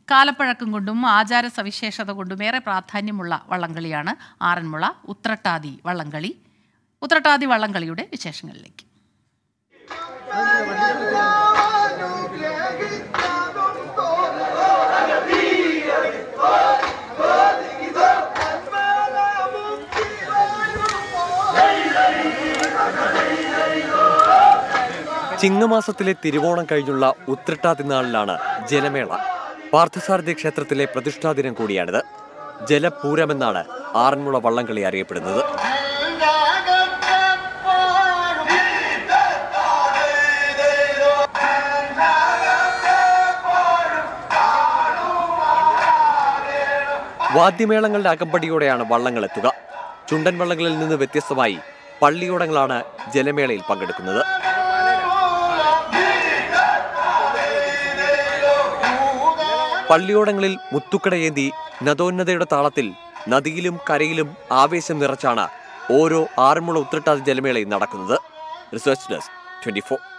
കാലപ്പഴക്കം കൊണ്ടും ആചാര സവിശേഷത കൊണ്ടും ഏറെ പ്രാധാന്യമുള്ള വള്ളംകളിയാണ് ആറന്മുള ഉത്രട്ടാതി വള്ളംകളി ഉത്രട്ടാതി വള്ളംകളിയുടെ വിശേഷങ്ങളിലേക്ക് ചിങ്ങമാസത്തിലെ തിരുവോണം കഴിഞ്ഞുള്ള ഉത്രട്ടാതി നാളിലാണ് ജലമേള പാർത്ഥസാരഥി ക്ഷേത്രത്തിലെ പ്രതിഷ്ഠാദിനം കൂടിയാണിത് ജലപൂരമെന്നാണ് ആറന്മുള വള്ളംകളി അറിയപ്പെടുന്നത് വാദ്യമേളങ്ങളുടെ അകമ്പടിയോടെയാണ് വള്ളങ്ങൾ എത്തുക ചുണ്ടൻ വള്ളങ്ങളിൽ നിന്ന് വ്യത്യസ്തമായി പള്ളിയോടങ്ങളാണ് ജലമേളയിൽ പങ്കെടുക്കുന്നത് പള്ളിയോടങ്ങളിൽ മുത്തുക്കടയേന്തി നദോന്നതയുടെ താളത്തിൽ നദിയിലും കരയിലും ആവേശം നിറച്ചാണ് ഓരോ ആറന്മുള ഉത്രട്ടാതി ജലമേളയും നടക്കുന്നത് റിസർച്ച് ഡെസ്ക് ട്വന്റി